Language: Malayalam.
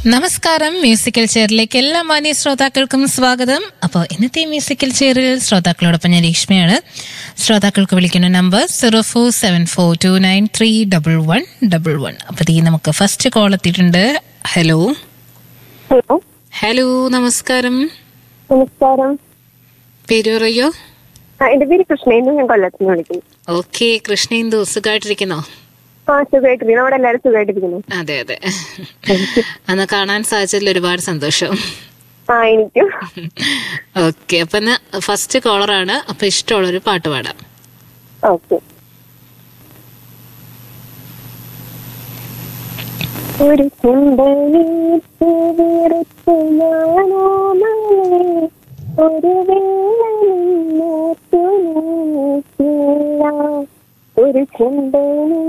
നമസ്കാരം മ്യൂസിക്കൽ ചെയറിലേക്ക് എല്ലാ മാന്യ ശ്രോതാക്കൾക്കും സ്വാഗതം അപ്പോൾ ഇന്നത്തെ മ്യൂസിക്കൽ ചെയറിൽ ശ്രോതാക്കളോടൊപ്പം ഞാൻ രേഷ്മയാണ് ശ്രോതാക്കൾക്ക് വിളിക്കുന്ന number zero four seven four two nine three double one double one അപ്പോൾ ഈ നമുക്ക് ഫസ്റ്റ് കോൾ എത്തിയിട്ടുണ്ട് ഹലോ ഹലോ ഹലോ നമസ്കാരം നമസ്കാരം പേര് പറയോ ആ, എന്റെ പേര് കൃഷ്ണേന്ദു ഞാൻ കൊല്ലത്തുനിന്ന് വിളിക്കുന്നു ഓക്കെ കൃഷ്ണേന്ദു സുഖമായിട്ടിരിക്കുന്നോ ആ സുഖമായിട്ടിരിക്കുന്നു അവിടെ എല്ലാവരും സുഖമായിട്ടിരിക്കുന്നു അതെ അതെ അന്ന് കാണാൻ സാധിച്ചതിൽ ഒരുപാട് സന്തോഷം ആ എനിക്കും ഓക്കെ അപ്പൊ ഇന്ന് ഫസ്റ്റ് കോളറാണ് അപ്പൊ ഇഷ്ടമുള്ളൊരു പാട്ട് പാടാം ഓക്കെ ഒരു ചെമ്പനീറ്റ് വീർത്ത് ഞാനോ മലേ ഒരു വെള്ളം ഒരു ചെമ്പനി